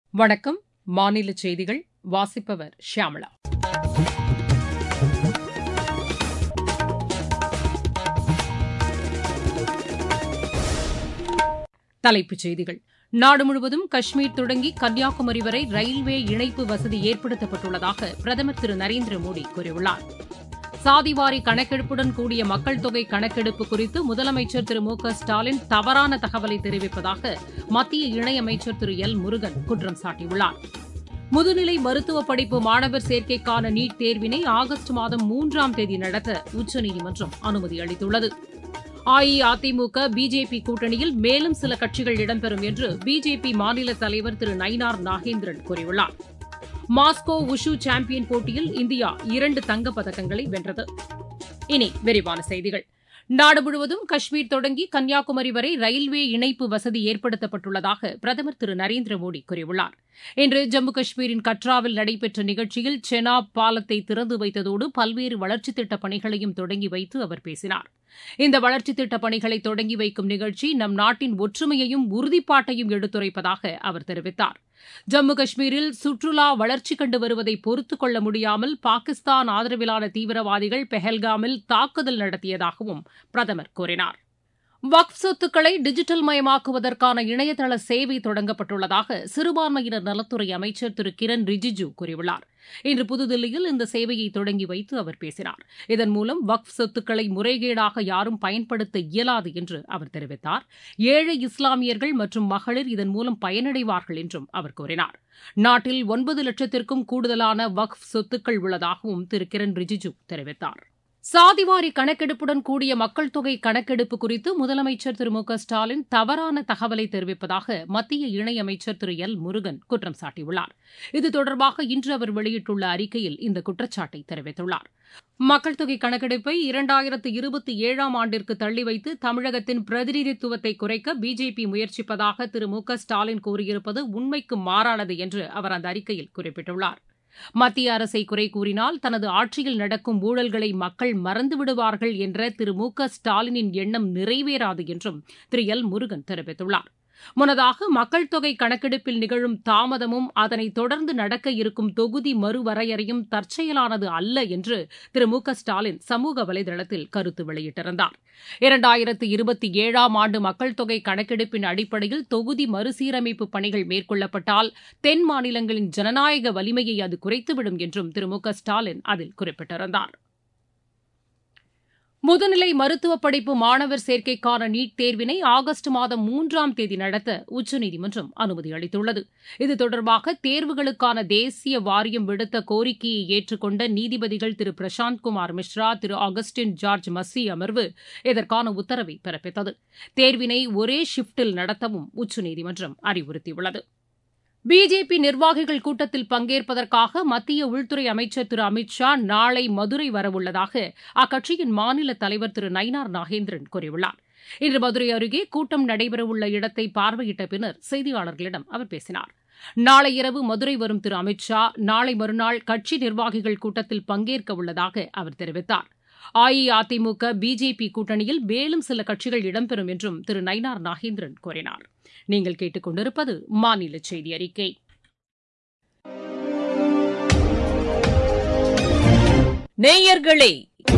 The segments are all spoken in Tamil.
வணக்கம் மாநில செய்திகள் வாசிப்பவர் ஷியாமளா தலைப்புச் செய்திகள் நாடு முழுவதும் காஷ்மீர் தொடங்கி கன்னியாகுமரி வரை ரயில்வே இணைப்பு வசதி ஏற்படுத்தப்பட்டுள்ளதாக பிரதமர் திரு நரேந்திர மோடி கூறியுள்ளார் சாதிவாரி கணக்கெடுப்புடன் கூடிய மக்கள் தொகை கணக்கெடுப்பு குறித்து முதலமைச்சர் திரு மு க ஸ்டாலின் தவறான தகவலை தெரிவிப்பதாக மத்திய இணையமைச்சர் திரு எல் முருகன் குற்றம் சாட்டியுள்ளார் முதுநிலை மருத்துவ படிப்பு மாணவர் சேர்க்கைக்கான நீட் தேர்வினை ஆகஸ்ட் மாதம் மூன்றாம் தேதி நடத்த உச்சநீதிமன்றம் அனுமதி அளித்துள்ளது அஇஅதிமுக பிஜேபி கூட்டணியில் மேலும் சில கட்சிகள் இடம்பெறும் என்று பிஜேபி மாநில தலைவர் திரு நயினார் நாகேந்திரன் கூறியுள்ளார் மாஸ்கோ உஷு சாம்பியன் போட்டியில் இந்தியா இரண்டு தங்கப் பதக்கங்களை வென்றது இனி விரிவான செய்திகள் நாடு முழுவதும் காஷ்மீர் தொடங்கி கன்னியாகுமரி வரை ரயில்வே இணைப்பு வசதி ஏற்படுத்தப்பட்டுள்ளதாக பிரதமர் திரு நரேந்திர மோடி கூறியுள்ளார் இன்று ஜம்மு காஷ்மீரின் கட்ராவில் நடைபெற்ற நிகழ்ச்சியில் செனாப் பாலத்தை திறந்து வைத்ததோடு பல்வேறு வளர்ச்சித் திட்டப் பணிகளையும் தொடங்கி வைத்து அவர் பேசினார் இந்த வளர்ச்சித் திட்டப் பணிகளை தொடங்கி வைக்கும் நிகழ்ச்சி நம் நாட்டின் ஒற்றுமையையும் உறுதிப்பாட்டையும் எடுத்துரைப்பதாக அவர் தெரிவித்தார் ஜம்மு காஷ்மீரில் சுற்றுலா வளர்ச்சி கண்டு வருவதை பொறுத்துக் கொள்ள முடியாமல் பாகிஸ்தான் ஆதரவிலான தீவிரவாதிகள் பெஹல்காமில் தாக்குதல் நடத்தியதாகவும் பிரதமர் கூறினார் வக்ஃப் சொத்துக்களை டிஜிட்டல் மயமாக்குவதற்கான இணையதள சேவை தொடங்கப்பட்டுள்ளதாக சிறுபான்மையினர் நலத்துறை அமைச்சர் திரு கிரண் ரிஜிஜு கூறியுள்ளார் இன்று புதுதில்லியில் இந்த சேவையை தொடங்கி வைத்து அவர் பேசினார் இதன் மூலம் வக்ஃப் சொத்துக்களை முறைகேடாக யாரும் பயன்படுத்த இயலாது என்று அவர் தெரிவித்தார் ஏழை இஸ்லாமியர்கள் மற்றும் மகளிர் இதன் மூலம் பயனடைவார்கள் என்றும் அவர் கூறினார் நாட்டில் ஒன்பது லட்சத்திற்கும் கூடுதலான வக்ஃப் சொத்துக்கள் உள்ளதாகவும் திரு கிரண் ரிஜிஜு தெரிவித்தார் சாதிவாரி கணக்கெடுப்புடன் கூடிய மக்கள் தொகை கணக்கெடுப்பு குறித்து முதலமைச்சர் திரு மு க ஸ்டாலின் தவறான தகவலை தெரிவிப்பதாக மத்திய இணையமைச்சர் திரு எல் முருகன் குற்றம் சாட்டியுள்ளார் இது தொடர்பாக இன்று அவர் வெளியிட்டுள்ள அறிக்கையில் இந்த குற்றச்சாட்டை தெரிவித்துள்ளார் மக்கள் தொகை கணக்கெடுப்பை இரண்டாயிரத்து இருபத்தி ஏழாம் ஆண்டிற்கு தள்ளி வைத்து தமிழகத்தின் பிரதிநிதித்துவத்தை குறைக்க பிஜேபி முயற்சிப்பதாக திரு மு க ஸ்டாலின் கூறியிருப்பது உண்மைக்கு மாறானது என்று அவர் அந்த அறிக்கையில் குறிப்பிட்டுள்ளார் மத்திய அரசை குறை கூறினால் தனது ஆட்சியில் நடக்கும் ஊழல்களை மக்கள் மறந்துவிடுவார்கள் என்ற திரு மு க ஸ்டாலினின் எண்ணம் நிறைவேறாது என்றும் திரு எல் முருகன் தெரிவித்துள்ளார் முன்னதாக மக்கள் தொகை கணக்கெடுப்பில் நிகழும் தாமதமும் அதனைத் தொடர்ந்து நடக்க இருக்கும் தொகுதி மறுவரையறையும் தற்செயலானது அல்ல என்று திரு மு க ஸ்டாலின் சமூக வலைதளத்தில் கருத்து வெளியிட்டிருந்தார் இரண்டாயிரத்து இருபத்தி ஏழாம் ஆண்டு மக்கள் தொகை கணக்கெடுப்பின் அடிப்படையில் தொகுதி மறுசீரமைப்பு பணிகள் மேற்கொள்ளப்பட்டால் தென் மாநிலங்களின் ஜனநாயக வலிமையை அது குறைத்துவிடும் என்றும் திரு மு க ஸ்டாலின் அதில் குறிப்பிட்டிருந்தார் முதுநிலை மருத்துவ படிப்பு மாணவர் சேர்க்கைக்கான நீட் தேர்வினை ஆகஸ்ட் மாதம் மூன்றாம் தேதி நடத்த உச்சநீதிமன்றம் அனுமதி அளித்துள்ளது இது தொடர்பாக தேர்வுகளுக்கான தேசிய வாரியம் விடுத்த கோரிக்கையை ஏற்றுக்கொண்ட நீதிபதிகள் திரு பிரசாந்த் குமார் மிஸ்ரா திரு அகஸ்டின் ஜார்ஜ் மசி அமர்வு இதற்கான உத்தரவை பிறப்பித்தது தேர்வினை ஒரே ஷிப்டில் நடத்தவும் உச்சநீதிமன்றம் அறிவுறுத்தியுள்ளது பிஜேபி நிர்வாகிகள் கூட்டத்தில் பங்கேற்பதற்காக மத்திய உள்துறை அமைச்சர் திரு அமித் ஷா நாளை மதுரை வரவுள்ளதாக அக்கட்சியின் மாநில தலைவர் திரு நயினார் நாகேந்திரன் கூறியுள்ளார் இன்று மதுரை அருகே கூட்டம் நடைபெறவுள்ள இடத்தை பார்வையிட்ட பின்னர் செய்தியாளர்களிடம் அவர் பேசினார் நாளை இரவு மதுரை வரும் திரு அமித் ஷா நாளை மறுநாள் கட்சி நிர்வாகிகள் கூட்டத்தில் பங்கேற்க உள்ளதாக அவர் தெரிவித்தார் அஇஅதிமுக பிஜேபி கூட்டணியில் மேலும் சில கட்சிகள் இடம்பெறும் என்றும் திரு நயினார் நாகேந்திரன் கூறினார் நீங்கள் கேட்டுக்கொண்டிருப்பது மாநில செய்தி அறிக்கை நேயர்களே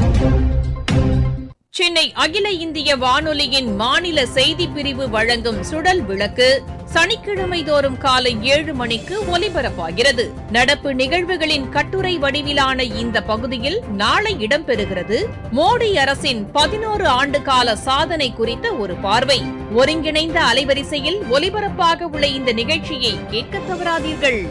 சென்னை அகில இந்திய வானொலியின் மாநில செய்தி பிரிவு வழங்கும் சுடல் விளக்கு சனிக்கிழமை தோறும் காலை ஏழு மணிக்கு ஒலிபரப்பாகிறது நடப்பு நிகழ்வுகளின் கட்டுரை வடிவிலான இந்த பகுதியில் நாளை இடம்பெறுகிறது மோடி அரசின் பதினோரு ஆண்டு கால சாதனை குறித்த ஒரு பார்வை ஒருங்கிணைந்த அலைவரிசையில் ஒலிபரப்பாக உள்ள இந்த நிகழ்ச்சியை கேட்க தவறாதீர்கள்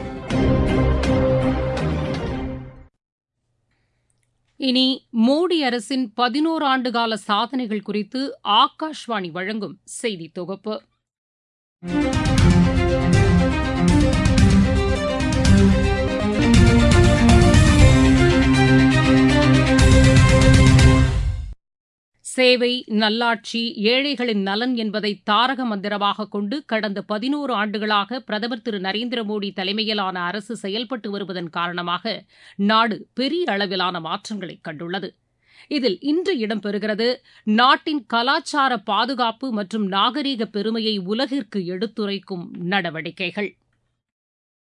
இனி மோடி அரசின் பதினோரு ஆண்டு கால சாதனைகள் குறித்து ஆகாஷ்வாணி வழங்கும் செய்தி தொகுப்பு சேவை நல்லாட்சி ஏழைகளின் நலன் என்பதை தாரக மந்திரமாக கொண்டு கடந்த பதினோரு ஆண்டுகளாக பிரதமர் திரு நரேந்திர மோடி தலைமையிலான அரசு செயல்பட்டு வருவதன் காரணமாக நாடு பெரிய அளவிலான மாற்றங்களை கண்டுள்ளது இதில் இன்று இடம்பெறுகிறது நாட்டின் கலாச்சார பாதுகாப்பு மற்றும் நாகரீக பெருமையை உலகிற்கு எடுத்துரைக்கும் நடவடிக்கைகள்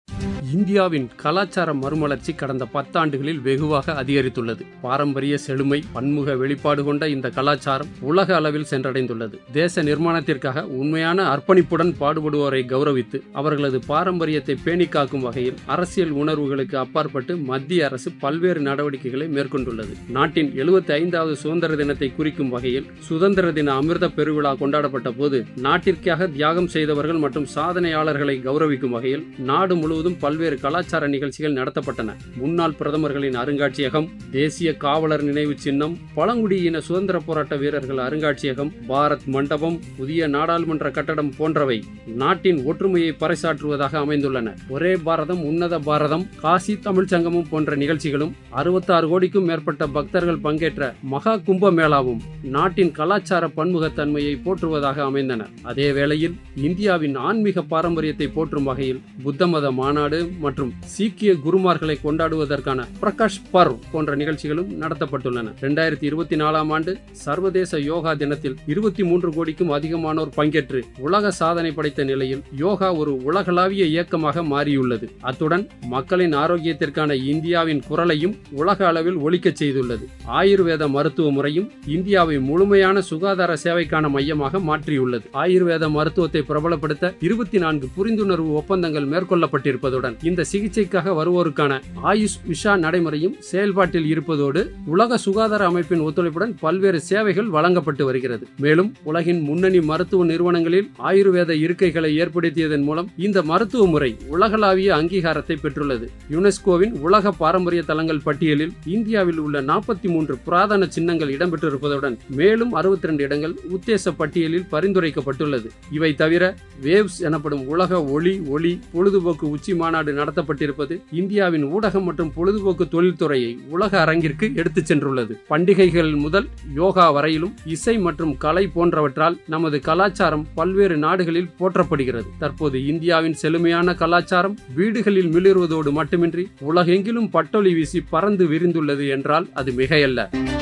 இந்தியாவின் கலாச்சார மறுமலர்ச்சி கடந்த பத்தாண்டுகளில் வெகுவாக அதிகரித்துள்ளது பாரம்பரிய செழுமை பன்முக வெளிப்பாடு கொண்ட இந்த கலாச்சாரம் உலக அளவில் சென்றடைந்துள்ளது தேச நிர்மாணத்திற்காக உண்மையான அர்ப்பணிப்புடன் பாடுபடுவோரை கௌரவித்து அவர்களது பாரம்பரியத்தை பேணி காக்கும் வகையில் அரசியல் உணர்வுகளுக்கு அப்பாற்பட்டு மத்திய அரசு பல்வேறு நடவடிக்கைகளை மேற்கொண்டுள்ளது நாட்டின் எழுபத்தி ஐந்தாவது சுதந்திர தினத்தை குறிக்கும் வகையில் சுதந்திர தின அமிர்த பெருவிழா கொண்டாடப்பட்ட போது நாட்டிற்காக தியாகம் செய்தவர்கள் மற்றும் சாதனையாளர்களை கௌரவிக்கும் வகையில் நாடு முழுவதும் பல்வேறு கலாச்சார நிகழ்ச்சிகள் நடத்தப்பட்டன முன்னாள் பிரதமர்களின் அருங்காட்சியகம் தேசிய காவலர் நினைவு சின்னம் பழங்குடியின சுதந்திர போராட்ட வீரர்கள் அருங்காட்சியகம் பாரத் மண்டபம் புதிய நாடாளுமன்ற கட்டடம் போன்றவை நாட்டின் ஒற்றுமையை பறைசாற்றுவதாக அமைந்துள்ளன ஒரே பாரதம் உன்னத பாரதம் காசி தமிழ் சங்கமம் போன்ற நிகழ்ச்சிகளும் அறுபத்தாறு கோடிக்கும் மேற்பட்ட பக்தர்கள் பங்கேற்ற மகா கும்ப மேளாவும் நாட்டின் கலாச்சார பன்முகத்தன்மையை போற்றுவதாக அமைந்தன அதே வேளையில் இந்தியாவின் ஆன்மீக பாரம்பரியத்தை போற்றும் வகையில் புத்த மத மாநாடு மற்றும் சீக்கிய குருமார்களை கொண்டாடுவதற்கான பிரகாஷ் பர்வ் போன்ற நிகழ்ச்சிகளும் நடத்தப்பட்டுள்ளன இரண்டாயிரத்தி இருபத்தி நாலாம் ஆண்டு சர்வதேச யோகா தினத்தில் இருபத்தி மூன்று கோடிக்கும் அதிகமானோர் பங்கேற்று உலக சாதனை படைத்த நிலையில் யோகா ஒரு உலகளாவிய இயக்கமாக மாறியுள்ளது அத்துடன் மக்களின் ஆரோக்கியத்திற்கான இந்தியாவின் குரலையும் உலக அளவில் ஒழிக்கச் செய்துள்ளது ஆயுர்வேத மருத்துவ முறையும் இந்தியாவை முழுமையான சுகாதார சேவைக்கான மையமாக மாற்றியுள்ளது ஆயுர்வேத மருத்துவத்தை பிரபலப்படுத்த இருபத்தி நான்கு புரிந்துணர்வு ஒப்பந்தங்கள் மேற்கொள்ளப்பட்டிருப்பதுடன் இந்த சிகிச்சைக்காக வருவோருக்கான ஆயுஷ் விஷா நடைமுறையும் செயல்பாட்டில் இருப்பதோடு உலக சுகாதார அமைப்பின் ஒத்துழைப்புடன் பல்வேறு சேவைகள் வழங்கப்பட்டு வருகிறது மேலும் உலகின் முன்னணி மருத்துவ நிறுவனங்களில் ஆயுர்வேத இருக்கைகளை ஏற்படுத்தியதன் மூலம் இந்த மருத்துவ முறை உலகளாவிய அங்கீகாரத்தை பெற்றுள்ளது யுனெஸ்கோவின் உலக பாரம்பரிய தலங்கள் பட்டியலில் இந்தியாவில் உள்ள நாற்பத்தி மூன்று புராதன சின்னங்கள் இடம்பெற்றிருப்பதுடன் மேலும் அறுபத்தி ரெண்டு இடங்கள் உத்தேச பட்டியலில் பரிந்துரைக்கப்பட்டுள்ளது இவை தவிர வேவ்ஸ் எனப்படும் உலக ஒளி ஒளி பொழுதுபோக்கு உச்சி மாநாடு நடத்தப்பட்டிருப்பது இந்தியாவின் ஊடகம் மற்றும் பொழுதுபோக்கு தொழில்துறையை உலக அரங்கிற்கு எடுத்துச் சென்றுள்ளது பண்டிகைகள் முதல் யோகா வரையிலும் இசை மற்றும் கலை போன்றவற்றால் நமது கலாச்சாரம் பல்வேறு நாடுகளில் போற்றப்படுகிறது தற்போது இந்தியாவின் செழுமையான கலாச்சாரம் வீடுகளில் மிளிர்வதோடு மட்டுமின்றி உலகெங்கிலும் பட்டொலி வீசி பறந்து விரிந்துள்ளது என்றால் அது மிகையல்ல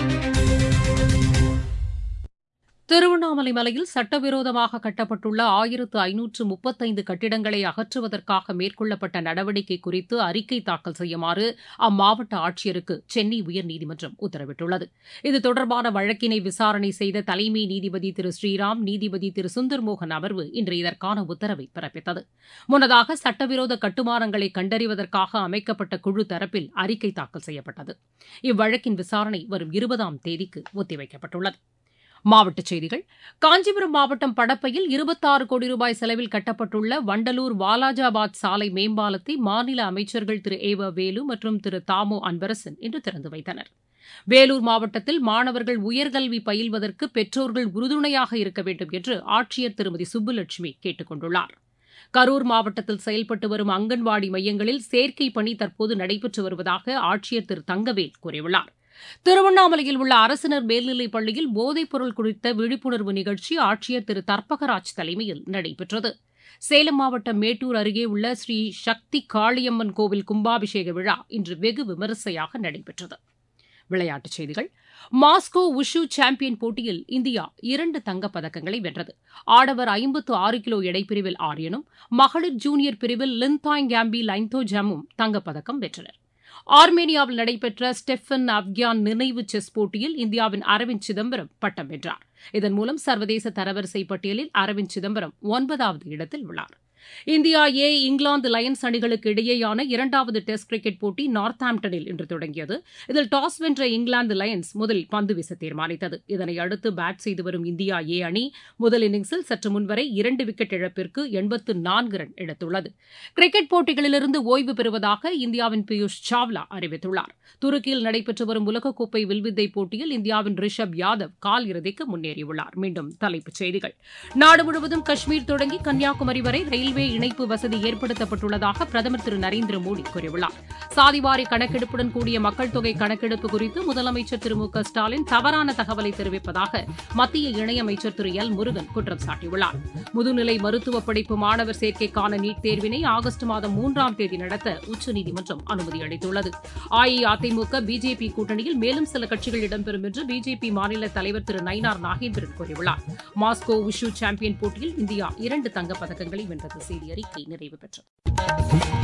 திருவண்ணாமலை மலையில் சட்டவிரோதமாக கட்டப்பட்டுள்ள ஆயிரத்து ஐநூற்று முப்பத்தைந்து கட்டிடங்களை அகற்றுவதற்காக மேற்கொள்ளப்பட்ட நடவடிக்கை குறித்து அறிக்கை தாக்கல் செய்யுமாறு அம்மாவட்ட ஆட்சியருக்கு சென்னை உயர்நீதிமன்றம் உத்தரவிட்டுள்ளது இது தொடர்பான வழக்கினை விசாரணை செய்த தலைமை நீதிபதி திரு ஸ்ரீராம் நீதிபதி திரு சுந்தர்மோகன் அமர்வு இன்று இதற்கான உத்தரவை பிறப்பித்தது முன்னதாக சட்டவிரோத கட்டுமானங்களை கண்டறிவதற்காக அமைக்கப்பட்ட குழு தரப்பில் அறிக்கை தாக்கல் செய்யப்பட்டது இவ்வழக்கின் விசாரணை வரும் இருபதாம் தேதிக்கு ஒத்திவைக்கப்பட்டுள்ளது மாவட்டச் செய்திகள் காஞ்சிபுரம் மாவட்டம் படப்பையில் இருபத்தாறு கோடி ரூபாய் செலவில் கட்டப்பட்டுள்ள வண்டலூர் வாலாஜாபாத் சாலை மேம்பாலத்தை மாநில அமைச்சர்கள் திரு ஏ வ வேலு மற்றும் திரு தாமோ அன்பரசன் இன்று திறந்து வைத்தனர் வேலூர் மாவட்டத்தில் மாணவர்கள் உயர்கல்வி பயில்வதற்கு பெற்றோர்கள் உறுதுணையாக இருக்க வேண்டும் என்று ஆட்சியர் திருமதி சுப்புலட்சுமி கேட்டுக் கொண்டுள்ளார் கரூர் மாவட்டத்தில் செயல்பட்டு வரும் அங்கன்வாடி மையங்களில் சேர்க்கை பணி தற்போது நடைபெற்று வருவதாக ஆட்சியர் திரு தங்கவேல் கூறியுள்ளார் திருவண்ணாமலையில் உள்ள அரசினர் மேல்நிலைப் பள்ளியில் போதைப் பொருள் குறித்த விழிப்புணர்வு நிகழ்ச்சி ஆட்சியர் திரு தர்பகராஜ் தலைமையில் நடைபெற்றது சேலம் மாவட்டம் மேட்டூர் அருகே உள்ள ஸ்ரீ சக்தி காளியம்மன் கோவில் கும்பாபிஷேக விழா இன்று வெகு விமரிசையாக நடைபெற்றது விளையாட்டுச் செய்திகள் மாஸ்கோ உஷு சாம்பியன் போட்டியில் இந்தியா இரண்டு தங்கப் பதக்கங்களை வென்றது ஆடவர் ஐம்பத்து ஆறு கிலோ எடைப்பிரிவில் ஆரியனும் மகளிர் ஜூனியர் பிரிவில் லின்தாய் கேம்பி லைன்தோ ஜாமும் தங்கப்பதக்கம் வென்றனர் ஆர்மேனியாவில் நடைபெற்ற ஸ்டெஃபன் அப்கியான் நினைவு செஸ் போட்டியில் இந்தியாவின் அரவிந்த் சிதம்பரம் பட்டம் வென்றார் இதன் மூலம் சர்வதேச தரவரிசை பட்டியலில் அரவிந்த் சிதம்பரம் ஒன்பதாவது இடத்தில் உள்ளார் இந்தியா ஏ இங்கிலாந்து லயன்ஸ் அணிகளுக்கு இடையேயான இரண்டாவது டெஸ்ட் கிரிக்கெட் போட்டி நார்த்தாம்டனில் இன்று தொடங்கியது இதில் டாஸ் வென்ற இங்கிலாந்து லயன்ஸ் முதலில் பந்து வீச தீர்மானித்தது இதனை அடுத்து பேட் செய்து வரும் இந்தியா ஏ அணி முதல் இன்னிங்ஸில் சற்று முன்வரை இரண்டு விக்கெட் இழப்பிற்கு எண்பத்து நான்கு ரன் எடுத்துள்ளது கிரிக்கெட் போட்டிகளிலிருந்து ஓய்வு பெறுவதாக இந்தியாவின் பியூஷ் சாவ்லா அறிவித்துள்ளார் துருக்கியில் நடைபெற்று வரும் உலகக்கோப்பை வில்வித்தை போட்டியில் இந்தியாவின் ரிஷப் யாதவ் கால் இறுதிக்கு முன்னேறியுள்ளார் மீண்டும் தலைப்புச் செய்திகள் நாடு முழுவதும் காஷ்மீர் தொடங்கி கன்னியாகுமரி வரை ரயில்வே இணைப்பு வசதி ஏற்படுத்தப்பட்டுள்ளதாக பிரதமர் திரு நரேந்திர மோடி கூறியுள்ளார் சாதிவாரி கணக்கெடுப்புடன் கூடிய மக்கள் தொகை கணக்கெடுப்பு குறித்து முதலமைச்சர் திரு மு க ஸ்டாலின் தவறான தகவலை தெரிவிப்பதாக மத்திய இணையமைச்சர் திரு எல் முருகன் குற்றம் சாட்டியுள்ளார் முதுநிலை மருத்துவ படிப்பு மாணவர் சேர்க்கைக்கான நீட் தேர்வினை ஆகஸ்ட் மாதம் மூன்றாம் தேதி நடத்த உச்சநீதிமன்றம் அனுமதி அளித்துள்ளது அஇஅதிமுக பிஜேபி கூட்டணியில் மேலும் சில கட்சிகள் இடம்பெறும் என்று பிஜேபி மாநில தலைவர் திரு நயினார் நாகேந்திரன் கூறியுள்ளார் மாஸ்கோ உஷு சாம்பியன் போட்டியில் இந்தியா இரண்டு தங்கப் பதக்கங்களை வென்றது செய்தி அறிக்கை நிறைவு பெற்றது